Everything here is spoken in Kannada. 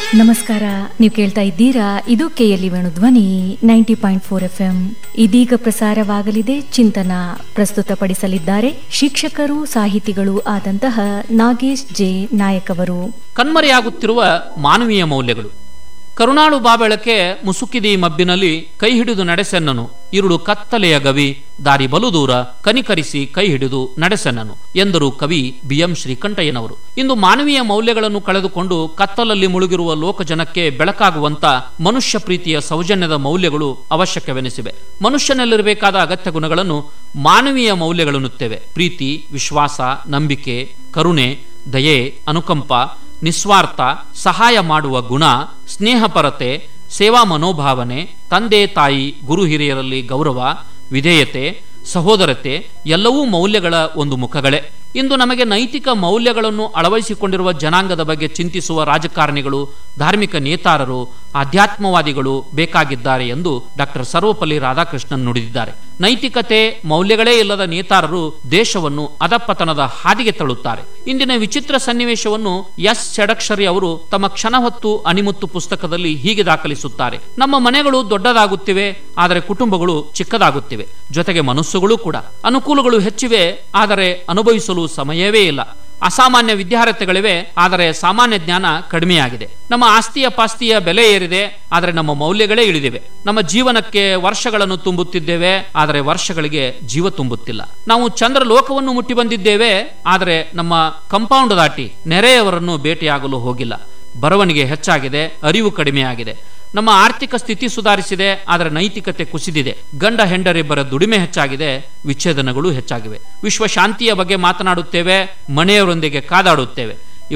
ನಮಸ್ಕಾರ ನೀವು ಕೇಳ್ತಾ ಇದ್ದೀರಾ ಇದು KLE Venu Dhwani ninety point four F M ಇದೀಗ ಪ್ರಸಾರವಾಗಲಿದೆ ಚಿಂತನ ಪ್ರಸ್ತುತಪಡಿಸಲಿದ್ದಾರೆ ಶಿಕ್ಷಕರು ಸಾಹಿತಿಗಳು ಆದಂತಹ ನಾಗೇಶ್ ಜೆ ನಾಯಕ್ ಅವರು ಕಣ್ಮರೆಯಾಗುತ್ತಿರುವ ಮಾನವೀಯ ಮೌಲ್ಯಗಳು ಕರುಣಾಳು ಬಾಬೆಳಕೆ ಮುಸುಕಿದಿ ಮಬ್ಬಿನಲ್ಲಿ ಕೈ ಹಿಡಿದು ನಡೆಸೆನ್ನನು ಇರುಳು ಕತ್ತಲೆಯ ಗವಿ ದಾರಿ ಬಲು ದೂರ ಕನಿಕರಿಸಿ ಕೈ ಹಿಡಿದು ನಡೆಸೆನ್ನನು ಎಂದರು ಕವಿ ಬಿ ಎಂ ಶ್ರೀಕಂಠಯ್ಯನವರು ಇಂದು ಮಾನವೀಯ ಮೌಲ್ಯಗಳನ್ನು ಕಳೆದುಕೊಂಡು ಕತ್ತಲಲ್ಲಿ ಮುಳುಗಿರುವ ಲೋಕಜನಕ್ಕೆ ಬೆಳಕಾಗುವಂತ ಮನುಷ್ಯ ಪ್ರೀತಿಯ ಸೌಜನ್ಯದ ಮೌಲ್ಯಗಳು ಅವಶ್ಯಕವೆನಿಸಿವೆ ಮನುಷ್ಯನಲ್ಲಿರಬೇಕಾದ ಅಗತ್ಯ ಗುಣಗಳನ್ನು ಮಾನವೀಯ ಮೌಲ್ಯಗಳನ್ನುತ್ತೇವೆ ಪ್ರೀತಿ ವಿಶ್ವಾಸ ನಂಬಿಕೆ ಕರುಣೆ ದಯೆ ಅನುಕಂಪ ನಿಸ್ವಾರ್ಥ ಸಹಾಯ ಮಾಡುವ ಗುಣ ಸ್ನೇಹಪರತೆ ಸೇವಾ ಮನೋಭಾವನೆ ತಂದೆ ತಾಯಿ ಗುರು ಹಿರಿಯರಲ್ಲಿ ಗೌರವ ವಿಧೇಯತೆ ಸಹೋದರತೆ ಎಲ್ಲವೂ ಮೌಲ್ಯಗಳ ಒಂದು ಮುಖಗಳೇ ಇಂದು ನಮಗೆ ನೈತಿಕ ಮೌಲ್ಯಗಳನ್ನು ಅಳವಡಿಸಿಕೊಂಡಿರುವ ಜನಾಂಗದ ಬಗ್ಗೆ ಚಿಂತಿಸುವ ರಾಜಕಾರಣಿಗಳು ಧಾರ್ಮಿಕ ನೇತಾರರು ಆಧ್ಯಾತ್ಮವಾದಿಗಳು ಬೇಕಾಗಿದ್ದಾರೆ ಎಂದು ಡಾಕ್ಟರ್ ಸರ್ವಪಲ್ಲಿ ರಾಧಾಕೃಷ್ಣನ್ ನುಡಿದಿದ್ದಾರೆ ನೈತಿಕತೆ ಮೌಲ್ಯಗಳೇ ಇಲ್ಲದ ನೇತಾರರು ದೇಶವನ್ನು ಅಧಪತನದ ಹಾದಿಗೆ ತಳ್ಳುತ್ತಾರೆ ಇಂದಿನ ವಿಚಿತ್ರ ಸನ್ನಿವೇಶವನ್ನು ಎಸ್ ಷಡಕ್ಷರಿ ಅವರು ತಮ್ಮ ಕ್ಷಣ ಹೊತ್ತು ಅಣಿಮುತ್ತು ಪುಸ್ತಕದಲ್ಲಿ ಹೀಗೆ ದಾಖಲಿಸುತ್ತಾರೆ ನಮ್ಮ ಮನೆಗಳು ದೊಡ್ಡದಾಗುತ್ತಿವೆ ಆದರೆ ಕುಟುಂಬಗಳು ಚಿಕ್ಕದಾಗುತ್ತಿವೆ ಜೊತೆಗೆ ಮನಸ್ಸುಗಳು ಕೂಡ ಅನುಕೂಲಗಳು ಹೆಚ್ಚಿವೆ ಆದರೆ ಅನುಭವಿಸಲು ಸಮಯವೇ ಇಲ್ಲ ಅಸಾಮಾನ್ಯ ವಿದ್ಯಾರ್ಹತೆಗಳಿವೆ ಆದರೆ ಸಾಮಾನ್ಯ ಜ್ಞಾನ ಕಡಿಮೆಯಾಗಿದೆ ನಮ್ಮ ಆಸ್ತಿಯ ಪಾಸ್ತಿಯ ಬೆಲೆ ಏರಿದೆ ಆದರೆ ನಮ್ಮ ಮೌಲ್ಯಗಳೇ ಇಳಿದಿವೆ ನಮ್ಮ ಜೀವನಕ್ಕೆ ವರ್ಷಗಳನ್ನು ತುಂಬುತ್ತಿದ್ದೇವೆ ಆದರೆ ವರ್ಷಗಳಿಗೆ ಜೀವ ತುಂಬುತ್ತಿಲ್ಲ ನಾವು ಚಂದ್ರ ಲೋಕವನ್ನು ಮುಟ್ಟಿ ಬಂದಿದ್ದೇವೆ ಆದರೆ ನಮ್ಮ ಕಂಪೌಂಡ್ ದಾಟಿ ನೆರೆಯವರನ್ನು ಭೇಟಿಯಾಗಲು ಹೋಗಿಲ್ಲ ಬರವಣಿಗೆ ಹೆಚ್ಚಾಗಿದೆ ಅರಿವು ಕಡಿಮೆಯಾಗಿದೆ ನಮ್ಮ ಆರ್ಥಿಕ ಸ್ಥಿತಿ ಸುಧಾರಿಸಿದೆ ಆದರೆ ನೈತಿಕತೆ ಕುಸಿದಿದೆ ಗಂಡ ಹೆಂಡರಿಬ್ಬರ ದುಡಿಮೆ ಹೆಚ್ಚಾಗಿದೆ ವಿಚ್ಛೇದನಗಳು ಹೆಚ್ಚಾಗಿವೆ ವಿಶ್ವ ಶಾಂತಿಯ ಬಗ್ಗೆ ಮಾತನಾಡುತ್ತೇವೆ ಮನೆಯವರೊಂದಿಗೆ ಕಾದಾಡುತ್ತೇವೆ